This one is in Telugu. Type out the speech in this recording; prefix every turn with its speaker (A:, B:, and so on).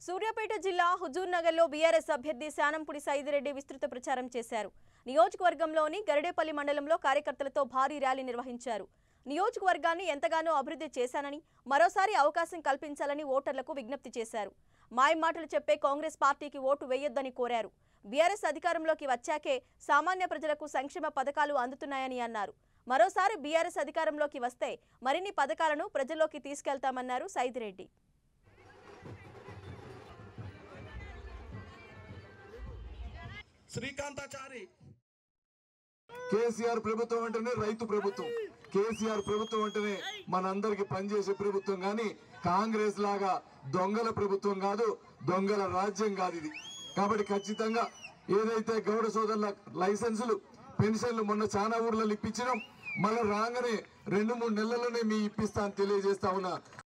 A: సూర్యాపేట జిల్లా హుజూర్ నగర్లో బీఆర్ఎస్ అభ్యర్థి శానంపుడి సైదిరెడ్డి విస్తృత ప్రచారం చేశారు నియోజకవర్గంలోని గరడేపల్లి మండలంలో కార్యకర్తలతో భారీ ర్యాలీ నిర్వహించారు నియోజకవర్గాన్ని ఎంతగానో అభివృద్ధి చేశానని మరోసారి అవకాశం కల్పించాలని ఓటర్లకు విజ్ఞప్తి చేశారు మాయమాటలు చెప్పే కాంగ్రెస్ పార్టీకి ఓటు వేయొద్దని కోరారు బీఆర్ఎస్ అధికారంలోకి వచ్చాకే సామాన్య ప్రజలకు సంక్షేమ పథకాలు అందుతున్నాయని అన్నారు మరోసారి బీఆర్ఎస్ అధికారంలోకి వస్తే మరిన్ని పథకాలను ప్రజల్లోకి తీసుకెళ్తామన్నారు సైదిరెడ్డి
B: శ్రీకాంతాచారి
C: కేసీఆర్ ప్రభుత్వం అంటేనే రైతు ప్రభుత్వం కేసీఆర్ ప్రభుత్వం అంటేనే మనందరికి పనిచేసే ప్రభుత్వం కానీ కాంగ్రెస్ లాగా దొంగల ప్రభుత్వం కాదు దొంగల రాజ్యం కాదు ఇది కాబట్టి ఖచ్చితంగా ఏదైతే గౌడ సోదరుల లైసెన్సులు పెన్షన్లు మొన్న చాలా ఊర్లలో ఇప్పించినాం మళ్ళీ రాగానే రెండు మూడు నెలల్లోనే మీ ఇప్పిస్తా అని తెలియజేస్తా ఉన్నా